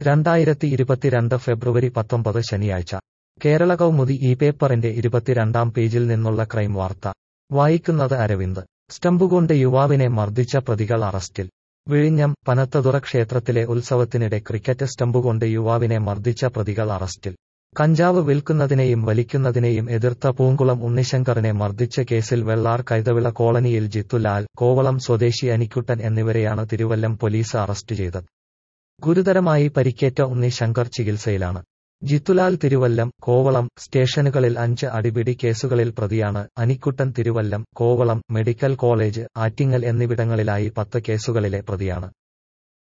രണ്ടായിരത്തി ഇരുപത്തിരണ്ട് ഫെബ്രുവരി പത്തൊമ്പത് ശനിയാഴ്ച കേരള കൗമുദി ഈ പേപ്പറിന്റെ ഇരുപത്തിരണ്ടാം പേജിൽ നിന്നുള്ള ക്രൈം വാർത്ത വായിക്കുന്നത് അരവിന്ദ് സ്റ്റമ്പുകൊണ്ട് യുവാവിനെ മർദ്ദിച്ച പ്രതികൾ അറസ്റ്റിൽ വിഴിഞ്ഞം പനത്തതുറ ക്ഷേത്രത്തിലെ ഉത്സവത്തിനിടെ ക്രിക്കറ്റ് സ്റ്റമ്പുകൊണ്ട് യുവാവിനെ മർദ്ദിച്ച പ്രതികൾ അറസ്റ്റിൽ കഞ്ചാവ് വിൽക്കുന്നതിനെയും വലിക്കുന്നതിനെയും എതിർത്ത പൂങ്കുളം ഉണ്ണിശങ്കറിനെ മർദ്ദിച്ച കേസിൽ വെള്ളാർ കൈതവിള കോളനിയിൽ ജിത്തുലാൽ കോവളം സ്വദേശി അനിക്കുട്ടൻ എന്നിവരെയാണ് തിരുവല്ലം പോലീസ് അറസ്റ്റ് ചെയ്തത് ഗുരുതരമായി പരിക്കേറ്റ ഉണ്ണിശങ്കർ ചികിത്സയിലാണ് ജിത്തുലാൽ തിരുവല്ലം കോവളം സ്റ്റേഷനുകളിൽ അഞ്ച് അടിപിടി കേസുകളിൽ പ്രതിയാണ് അനിക്കുട്ടൻ തിരുവല്ലം കോവളം മെഡിക്കൽ കോളേജ് ആറ്റിങ്ങൽ എന്നിവിടങ്ങളിലായി പത്ത് കേസുകളിലെ പ്രതിയാണ്